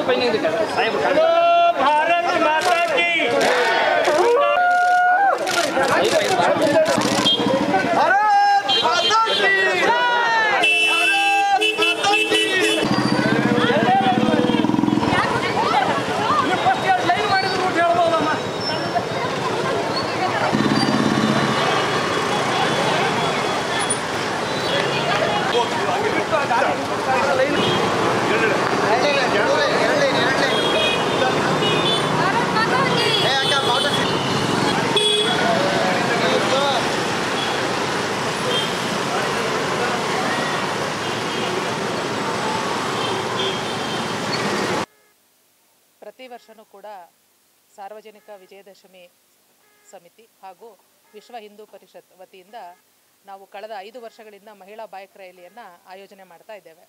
ಸ್ವಲ್ಪ ಹಿಂಗೆ ಸಾಹೇಬ್ भारत माता की ಲೈವ್ ಮಾಡಿದ್ರು ರೂಟ್ ಹೇಳ್ಬೋದಮ್ಮ ಪ್ರತಿ ವರ್ಷವೂ ಕೂಡ ಸಾರ್ವಜನಿಕ ವಿಜಯದಶಮಿ ಸಮಿತಿ ಹಾಗೂ ವಿಶ್ವ ಹಿಂದೂ ಪರಿಷತ್ ವತಿಯಿಂದ ನಾವು ಕಳೆದ ಐದು ವರ್ಷಗಳಿಂದ ಮಹಿಳಾ ಬೈಕ್ ರ್ಯಾಲಿಯನ್ನು ಆಯೋಜನೆ ಮಾಡ್ತಾ ಇದ್ದೇವೆ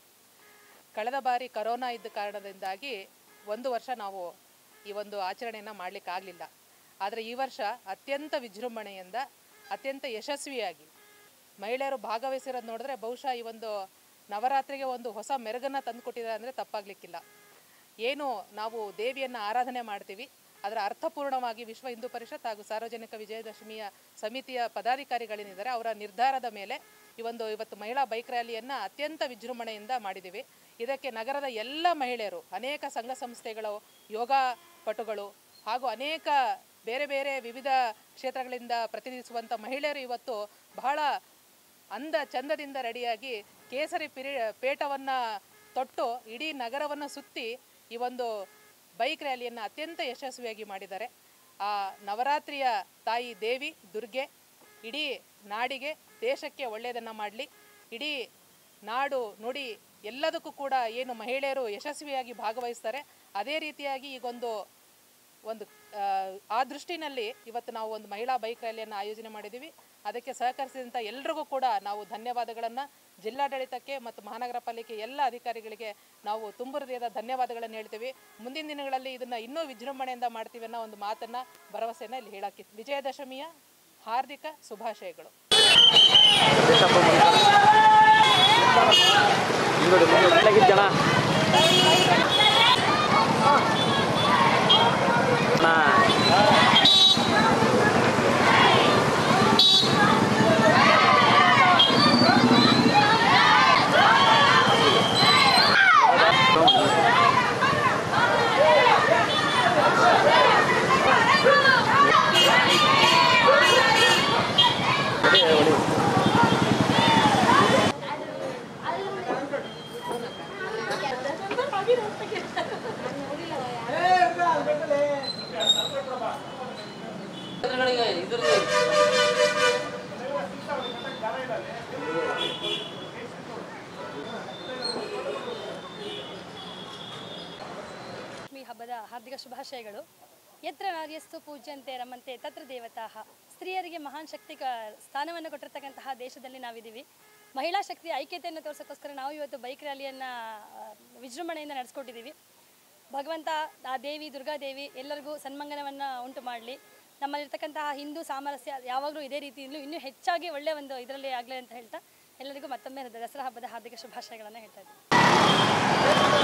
ಕಳೆದ ಬಾರಿ ಕರೋನಾ ಇದ್ದ ಕಾರಣದಿಂದಾಗಿ ಒಂದು ವರ್ಷ ನಾವು ಈ ಒಂದು ಆಚರಣೆಯನ್ನು ಮಾಡಲಿಕ್ಕಾಗಲಿಲ್ಲ ಆದರೆ ಈ ವರ್ಷ ಅತ್ಯಂತ ವಿಜೃಂಭಣೆಯಿಂದ ಅತ್ಯಂತ ಯಶಸ್ವಿಯಾಗಿ ಮಹಿಳೆಯರು ಭಾಗವಹಿಸಿರೋದು ನೋಡಿದ್ರೆ ಬಹುಶಃ ಈ ಒಂದು ನವರಾತ್ರಿಗೆ ಒಂದು ಹೊಸ ಮೆರುಗನ್ನು ತಂದುಕೊಟ್ಟಿದ್ದಾರೆ ಅಂದರೆ ತಪ್ಪಾಗಲಿಕ್ಕಿಲ್ಲ ಏನು ನಾವು ದೇವಿಯನ್ನು ಆರಾಧನೆ ಮಾಡ್ತೀವಿ ಅದರ ಅರ್ಥಪೂರ್ಣವಾಗಿ ವಿಶ್ವ ಹಿಂದೂ ಪರಿಷತ್ ಹಾಗೂ ಸಾರ್ವಜನಿಕ ವಿಜಯದಶಮಿಯ ಸಮಿತಿಯ ಪದಾಧಿಕಾರಿಗಳೇನಿದ್ದಾರೆ ಅವರ ನಿರ್ಧಾರದ ಮೇಲೆ ಈ ಒಂದು ಇವತ್ತು ಮಹಿಳಾ ಬೈಕ್ ರ್ಯಾಲಿಯನ್ನು ಅತ್ಯಂತ ವಿಜೃಂಭಣೆಯಿಂದ ಮಾಡಿದ್ದೀವಿ ಇದಕ್ಕೆ ನಗರದ ಎಲ್ಲ ಮಹಿಳೆಯರು ಅನೇಕ ಸಂಘ ಸಂಸ್ಥೆಗಳು ಯೋಗ ಪಟುಗಳು ಹಾಗೂ ಅನೇಕ ಬೇರೆ ಬೇರೆ ವಿವಿಧ ಕ್ಷೇತ್ರಗಳಿಂದ ಪ್ರತಿನಿಧಿಸುವಂಥ ಮಹಿಳೆಯರು ಇವತ್ತು ಬಹಳ ಅಂದ ಚಂದದಿಂದ ರೆಡಿಯಾಗಿ ಕೇಸರಿ ಪಿರಿ ಪೇಟವನ್ನು ತೊಟ್ಟು ಇಡೀ ನಗರವನ್ನು ಸುತ್ತಿ ಈ ಒಂದು ಬೈಕ್ ರ್ಯಾಲಿಯನ್ನು ಅತ್ಯಂತ ಯಶಸ್ವಿಯಾಗಿ ಮಾಡಿದ್ದಾರೆ ಆ ನವರಾತ್ರಿಯ ತಾಯಿ ದೇವಿ ದುರ್ಗೆ ಇಡೀ ನಾಡಿಗೆ ದೇಶಕ್ಕೆ ಒಳ್ಳೆಯದನ್ನು ಮಾಡಲಿ ಇಡೀ ನಾಡು ನುಡಿ ಎಲ್ಲದಕ್ಕೂ ಕೂಡ ಏನು ಮಹಿಳೆಯರು ಯಶಸ್ವಿಯಾಗಿ ಭಾಗವಹಿಸ್ತಾರೆ ಅದೇ ರೀತಿಯಾಗಿ ಈಗೊಂದು ಒಂದು ಆ, ಆ ದೃಷ್ಟಿನಲ್ಲಿ ಇವತ್ತು ನಾವು ಒಂದು ಮಹಿಳಾ ಬೈಕ್ ರ್ಯಾಲಿಯನ್ನು ಆಯೋಜನೆ ಮಾಡಿದ್ದೀವಿ ಅದಕ್ಕೆ ಸಹಕರಿಸಿದಂಥ ಎಲ್ರಿಗೂ ಕೂಡ ನಾವು ಧನ್ಯವಾದಗಳನ್ನು ಜಿಲ್ಲಾಡಳಿತಕ್ಕೆ ಮತ್ತು ಮಹಾನಗರ ಪಾಲಿಕೆ ಎಲ್ಲ ಅಧಿಕಾರಿಗಳಿಗೆ ನಾವು ತುಂಬು ಹೃದಯದ ಧನ್ಯವಾದಗಳನ್ನು ಹೇಳ್ತೀವಿ ಮುಂದಿನ ದಿನಗಳಲ್ಲಿ ಇದನ್ನು ಇನ್ನೂ ವಿಜೃಂಭಣೆಯಿಂದ ಮಾಡ್ತೀವಿ ಅನ್ನೋ ಒಂದು ಮಾತನ್ನು ಭರವಸೆಯನ್ನು ಇಲ್ಲಿ ಹೇಳಕ್ಕೆ ವಿಜಯದಶಮಿಯ ಹಾರ್ದಿಕ ಶುಭಾಶಯಗಳು ಜನ ಲಕ್ಷ್ಮಿ ಹಬ್ಬದ ಹಾರ್ದಿಕ ಶುಭಾಶಯಗಳು ಯತ್ರ ನಾರ್ಯಸ್ತು ಪೂಜ್ಯಂತೆ ರಮಂತೆ ತತ್ರ ದೇವತಾ ಸ್ತ್ರೀಯರಿಗೆ ಮಹಾನ್ ಶಕ್ತಿ ಕ- ಸ್ಥಾನವನ್ನು ಕೊಟ್ಟಿರ್ತಕ್ಕಂತಹ ದೇಶದಲ್ಲಿ ನಾವಿದ್ದೀವಿ ಮಹಿಳಾ ಶಕ್ತಿಯ ಐಕ್ಯತೆಯನ್ನು ತೋರಿಸೋಕ್ಕೋಸ್ಕರ ನಾವು ಇವತ್ತು ಬೈಕ್ ರ್ಯಾಲಿಯನ್ನು ವಿಜೃಂಭಣೆಯಿಂದ ನಡೆಸ್ಕೊಟ್ಟಿದ್ದೀವಿ ಭಗವಂತ ಆ ದೇವಿ ದುರ್ಗಾದೇವಿ ಎಲ್ಲರಿಗೂ ಸನ್ಮಂಗನವನ್ನು ಉಂಟು ಮಾಡಲಿ ನಮ್ಮಲ್ಲಿರ್ತಕ್ಕಂತಹ ಹಿಂದೂ ಸಾಮರಸ್ಯ ಯಾವಾಗಲೂ ಇದೇ ರೀತಿಯಿಂದಲೂ ಇನ್ನೂ ಹೆಚ್ಚಾಗಿ ಒಳ್ಳೆಯ ಒಂದು ಇದರಲ್ಲಿ ಆಗಲಿ ಅಂತ ಹೇಳ್ತಾ ಎಲ್ಲರಿಗೂ ಮತ್ತೊಮ್ಮೆ ದಸರಾ ಹಬ್ಬದ ಹಾರ್ದಿಕ ಶುಭಾಶಯಗಳನ್ನು ಹೇಳ್ತಾ ಇದ್ದೀನಿ